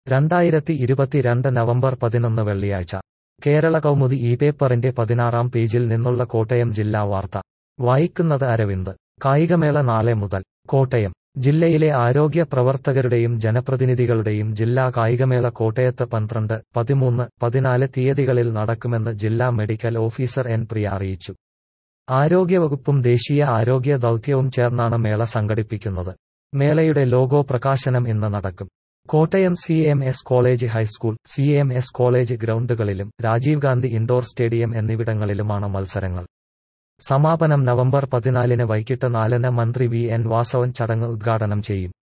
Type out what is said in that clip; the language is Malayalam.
രണ്ടായിരത്തി ഇരുപത്തിരണ്ട് നവംബർ പതിനൊന്ന് വെള്ളിയാഴ്ച കേരള കൗമുദി ഈ പേപ്പറിന്റെ പതിനാറാം പേജിൽ നിന്നുള്ള കോട്ടയം ജില്ലാ വാർത്ത വായിക്കുന്നത് അരവിന്ദ് കായികമേള നാളെ മുതൽ കോട്ടയം ജില്ലയിലെ ആരോഗ്യ പ്രവർത്തകരുടെയും ജനപ്രതിനിധികളുടെയും ജില്ലാ കായികമേള കോട്ടയത്ത് പന്ത്രണ്ട് പതിമൂന്ന് പതിനാല് തീയതികളിൽ നടക്കുമെന്ന് ജില്ലാ മെഡിക്കൽ ഓഫീസർ എൻ പ്രിയ അറിയിച്ചു ആരോഗ്യവകുപ്പും ദേശീയ ആരോഗ്യ ദൗത്യവും ചേർന്നാണ് മേള സംഘടിപ്പിക്കുന്നത് മേളയുടെ ലോഗോ പ്രകാശനം ഇന്ന് നടക്കും Kottayam C M S college high school C M S college ഗ്രൗണ്ടുകളിലും രാജീവ് ഗാന്ധി ഇൻഡോർ സ്റ്റേഡിയം എന്നിവിടങ്ങളിലുമാണ് മത്സരങ്ങൾ സമാപനം നവംബർ പതിനാലിന് വൈകിട്ട് നാലിന് മന്ത്രി വി എൻ വാസവൻ ചടങ്ങ് ഉദ്ഘാടനം ചെയ്യും